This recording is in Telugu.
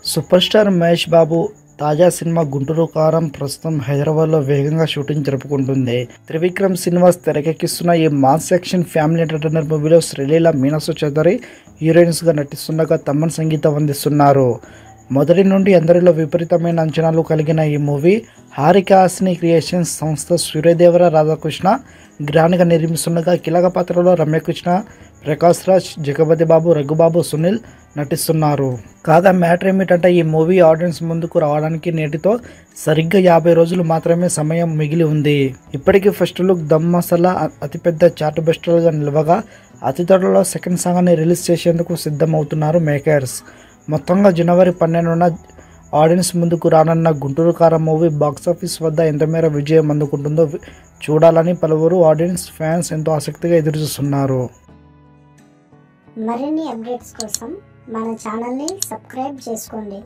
సూపర్ స్టార్ మహేష్ బాబు తాజా సినిమా గుంటూరు కారం ప్రస్తుతం హైదరాబాద్లో వేగంగా షూటింగ్ జరుపుకుంటుంది త్రివిక్రమ్ సినిమాస్ తెరకెక్కిస్తున్న ఈ మాస్ యాక్షన్ ఫ్యామిలీ ఎంటర్టైనర్ మూవీలో శ్రీలీల మీనాసు చౌదరి హీరోయిన్స్గా నటిస్తుండగా తమ్మన్ సంగీతం అందిస్తున్నారు మొదటి నుండి అందరిలో విపరీతమైన అంచనాలు కలిగిన ఈ మూవీ హారిక హాసిని క్రియేషన్స్ సంస్థ సూర్యదేవర రాధాకృష్ణ గ్రాండ్గా నిర్మిస్తుండగా కీలక పాత్రలో రమ్యకృష్ణ ప్రకాష్ రాజ్ జగపతి బాబు రఘుబాబు సునీల్ నటిస్తున్నారు కాగా మ్యాటర్ ఏమిటంటే ఈ మూవీ ఆడియన్స్ ముందుకు రావడానికి నేటితో సరిగ్గా యాభై రోజులు మాత్రమే సమయం మిగిలి ఉంది ఇప్పటికీ ఫస్ట్ లుక్ దమ్ మసాలా అ- అతిపెద్ద చాట్ బస్టర్గా నిలవగా అతి త్వరలో సెకండ్ సాంగ్ని రిలీజ్ చేసేందుకు సిద్ధమవుతున్నారు మేకర్స్ మొత్తంగా జనవరి పన్నెండున ఆడియన్స్ ముందుకు రానున్న గుంటూరు కారం మూవీ బాక్సాఫీస్ వద్ద ఎంత మేర విజయం అందుకుంటుందో వి- చూడాలని పలువురు ఆడియన్స్ ఫ్యాన్స్ ఎంతో ఆసక్తిగా ఎదురుచూస్తున్నారు మరిన్ని అప్డేట్స్ కోసం మన ఛానల్ని సబ్స్క్రైబ్ చేసుకోండి